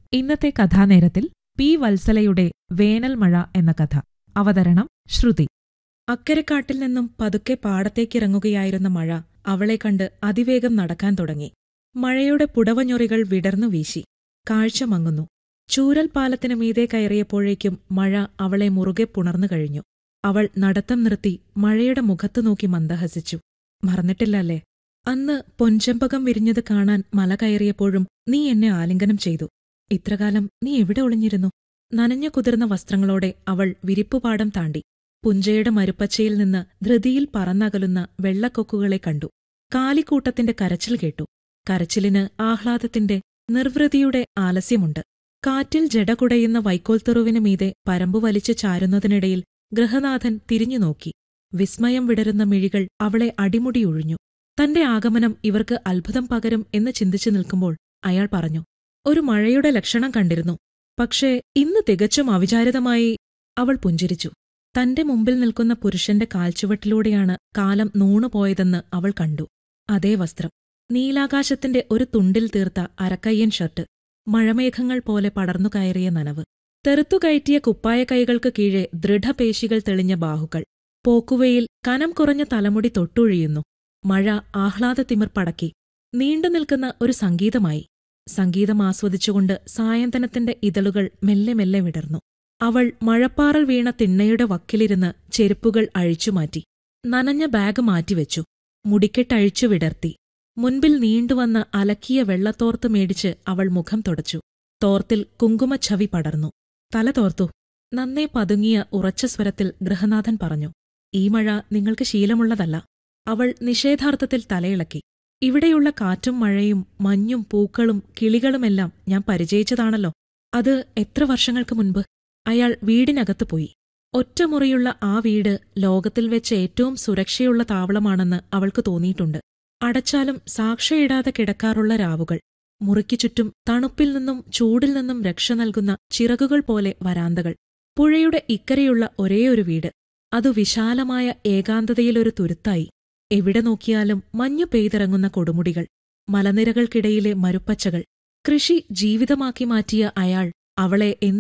ഇന്നത്തെ കഥാനേരത്തിൽ പി വത്സലയുടെ വേനൽ മഴ എന്ന കഥ അവതരണം ശ്രുതി അക്കരെക്കാട്ടിൽ നിന്നും പതുക്കെ പാടത്തേക്കിറങ്ങുകയായിരുന്ന മഴ അവളെ കണ്ട് അതിവേഗം നടക്കാൻ തുടങ്ങി മഴയുടെ പുടവഞ്ഞൊറികൾ വിടർന്നു വീശി കാഴ്ച മങ്ങുന്നു ചൂരൽ പാലത്തിനു മീതെ കയറിയപ്പോഴേക്കും മഴ അവളെ മുറുകെ പുണർന്നു കഴിഞ്ഞു അവൾ നടത്തം നിർത്തി മഴയുടെ മുഖത്തു നോക്കി മന്ദഹസിച്ചു മറന്നിട്ടില്ലല്ലേ അന്ന് പൊൻചെമ്പകം വിരിഞ്ഞത് കാണാൻ മല കയറിയപ്പോഴും നീ എന്നെ ആലിംഗനം ചെയ്തു ഇത്രകാലം നീ എവിടെ ഒളിഞ്ഞിരുന്നു നനഞ്ഞു കുതിർന്ന വസ്ത്രങ്ങളോടെ അവൾ വിരിപ്പുപാടം താണ്ടി പുഞ്ചയുടെ മരുപ്പച്ചയിൽ നിന്ന് ധൃതിയിൽ പറന്നകലുന്ന വെള്ളക്കൊക്കുകളെ കണ്ടു കാലിക്കൂട്ടത്തിന്റെ കരച്ചിൽ കേട്ടു കരച്ചിലിന് ആഹ്ലാദത്തിന്റെ നിർവൃതിയുടെ ആലസ്യമുണ്ട് കാറ്റിൽ ജടകുടയുന്ന വൈക്കോൽത്തെറുവിനു മീതെ പരമ്പു വലിച്ചു ചാരുന്നതിനിടയിൽ ഗൃഹനാഥൻ തിരിഞ്ഞുനോക്കി വിസ്മയം വിടരുന്ന മിഴികൾ അവളെ അടിമുടിയൊഴിഞ്ഞു തന്റെ ആഗമനം ഇവർക്ക് അത്ഭുതം പകരും എന്ന് ചിന്തിച്ചു നിൽക്കുമ്പോൾ അയാൾ പറഞ്ഞു ഒരു മഴയുടെ ലക്ഷണം കണ്ടിരുന്നു പക്ഷേ ഇന്ന് തികച്ചും അവിചാരിതമായി അവൾ പുഞ്ചിരിച്ചു തന്റെ മുമ്പിൽ നിൽക്കുന്ന പുരുഷന്റെ കാൽച്ചുവട്ടിലൂടെയാണ് കാലം നൂണുപോയതെന്ന് അവൾ കണ്ടു അതേ വസ്ത്രം നീലാകാശത്തിന്റെ ഒരു തുണ്ടിൽ തീർത്ത അരക്കയ്യൻ ഷർട്ട് മഴമേഘങ്ങൾ പോലെ പടർന്നു കയറിയ നനവ് തെറുത്തുകയറ്റിയ കുപ്പായ കൈകൾക്ക് കീഴെ ദൃഢപേശികൾ തെളിഞ്ഞ ബാഹുക്കൾ പോക്കുവയിൽ കനം കുറഞ്ഞ തലമുടി തൊട്ടുഴിയുന്നു മഴ ആഹ്ലാദത്തിമിർപ്പടക്കി നീണ്ടുനിൽക്കുന്ന ഒരു സംഗീതമായി സംഗീതം ആസ്വദിച്ചുകൊണ്ട് സായന്തനത്തിന്റെ ഇതളുകൾ മെല്ലെ മെല്ലെ വിടർന്നു അവൾ മഴപ്പാറൽ വീണ തിണ്ണയുടെ വക്കിലിരുന്ന് ചെരുപ്പുകൾ അഴിച്ചുമാറ്റി നനഞ്ഞ ബാഗ് മാറ്റിവെച്ചു മുടിക്കെട്ടഴിച്ചു വിടർത്തി മുൻപിൽ നീണ്ടുവന്ന അലക്കിയ വെള്ളത്തോർത്ത് മേടിച്ച് അവൾ മുഖം തുടച്ചു തോർത്തിൽ കുങ്കുമച്ഛവി പടർന്നു തല തോർത്തു നന്നേ പതുങ്ങിയ ഉറച്ച സ്വരത്തിൽ ഗൃഹനാഥൻ പറഞ്ഞു ഈ മഴ നിങ്ങൾക്ക് ശീലമുള്ളതല്ല അവൾ നിഷേധാർത്ഥത്തിൽ തലയിളക്കി ഇവിടെയുള്ള കാറ്റും മഴയും മഞ്ഞും പൂക്കളും കിളികളുമെല്ലാം ഞാൻ പരിചയിച്ചതാണല്ലോ അത് എത്ര വർഷങ്ങൾക്ക് മുൻപ് അയാൾ വീടിനകത്ത് പോയി ഒറ്റമുറിയുള്ള ആ വീട് ലോകത്തിൽ വെച്ച് ഏറ്റവും സുരക്ഷയുള്ള താവളമാണെന്ന് അവൾക്ക് തോന്നിയിട്ടുണ്ട് അടച്ചാലും സാക്ഷയിടാതെ കിടക്കാറുള്ള രാവുകൾ മുറിക്കു ചുറ്റും തണുപ്പിൽ നിന്നും ചൂടിൽ നിന്നും രക്ഷ നൽകുന്ന ചിറകുകൾ പോലെ വരാന്തകൾ പുഴയുടെ ഇക്കരെയുള്ള ഒരേയൊരു വീട് അതു വിശാലമായ ഏകാന്തതയിലൊരു തുരുത്തായി എവിടെ നോക്കിയാലും മഞ്ഞു പെയ്തിറങ്ങുന്ന കൊടുമുടികൾ മലനിരകൾക്കിടയിലെ മരുപ്പച്ചകൾ കൃഷി ജീവിതമാക്കി മാറ്റിയ അയാൾ അവളെ